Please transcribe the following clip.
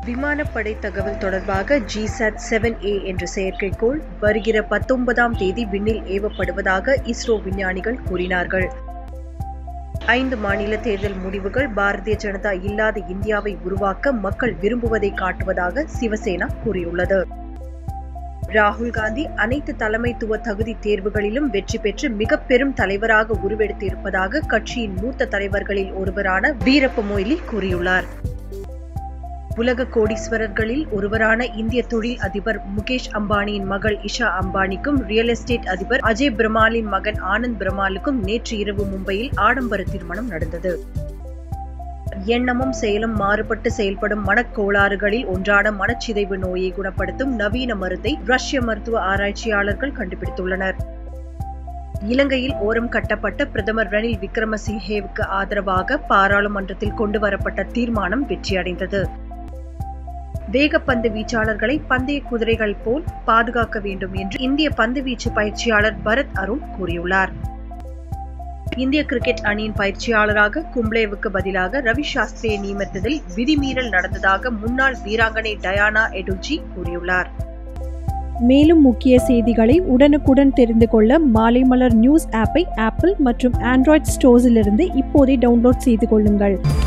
விமானப்படை தகவல் தொடர்பாக ஜிசாட் செவன் ஏ என்ற செயற்கைக்கோள் வருகிற பத்தொன்பதாம் தேதி விண்ணில் ஏவப்படுவதாக இஸ்ரோ விஞ்ஞானிகள் கூறினார்கள் ஐந்து மாநில தேர்தல் முடிவுகள் பாரதிய ஜனதா இல்லாத இந்தியாவை உருவாக்க மக்கள் விரும்புவதை காட்டுவதாக சிவசேனா கூறியுள்ளது ராகுல் காந்தி அனைத்து தலைமைத்துவ தகுதி தேர்வுகளிலும் வெற்றி பெற்று மிக பெரும் தலைவராக உருவெடுத்திருப்பதாக கட்சியின் மூத்த தலைவர்களில் ஒருவரான வீரப்ப மொய்லி கூறியுள்ளார் உலக கோடீஸ்வரர்களில் ஒருவரான இந்திய தொழில் அதிபர் முகேஷ் அம்பானியின் மகள் இஷா அம்பானிக்கும் ரியல் எஸ்டேட் அதிபர் அஜய் பிரமாலின் மகன் ஆனந்த் பிரமாலுக்கும் நேற்று இரவு மும்பையில் ஆடம்பர திருமணம் நடந்தது எண்ணமும் செயலும் மாறுபட்டு செயல்படும் மனக்கோளாறுகளில் ஒன்றான மனச்சிதைவு நோயை குணப்படுத்தும் நவீன மருந்தை ரஷ்ய மருத்துவ ஆராய்ச்சியாளர்கள் கண்டுபிடித்துள்ளனர் இலங்கையில் ஓரம் கட்டப்பட்ட பிரதமர் ரணில் விக்ரமசிங்கேவுக்கு ஆதரவாக பாராளுமன்றத்தில் கொண்டு வரப்பட்ட தீர்மானம் வெற்றியடைந்தது வேகப்பந்து வீச்சாளர்களை பந்தய குதிரைகள் போல் பாதுகாக்க வேண்டும் என்று இந்திய பந்துவீச்சு பயிற்சியாளர் பரத் அருண் கூறியுள்ளார் இந்திய கிரிக்கெட் அணியின் பயிற்சியாளராக கும்ப்ளேவுக்கு பதிலாக ரவி சாஸ்திரியை நியமித்ததில் விதிமீறல் நடந்ததாக முன்னாள் வீராங்கனை டயானா எடுஜி கூறியுள்ளார் மேலும் முக்கிய செய்திகளை உடனுக்குடன் தெரிந்து கொள்ள மாலைமலர் நியூஸ் ஆப்பை ஆப்பிள் மற்றும் ஆண்ட்ராய்ட் ஸ்டோர்ஸிலிருந்து இப்போதே டவுன்லோட் செய்து கொள்ளுங்கள்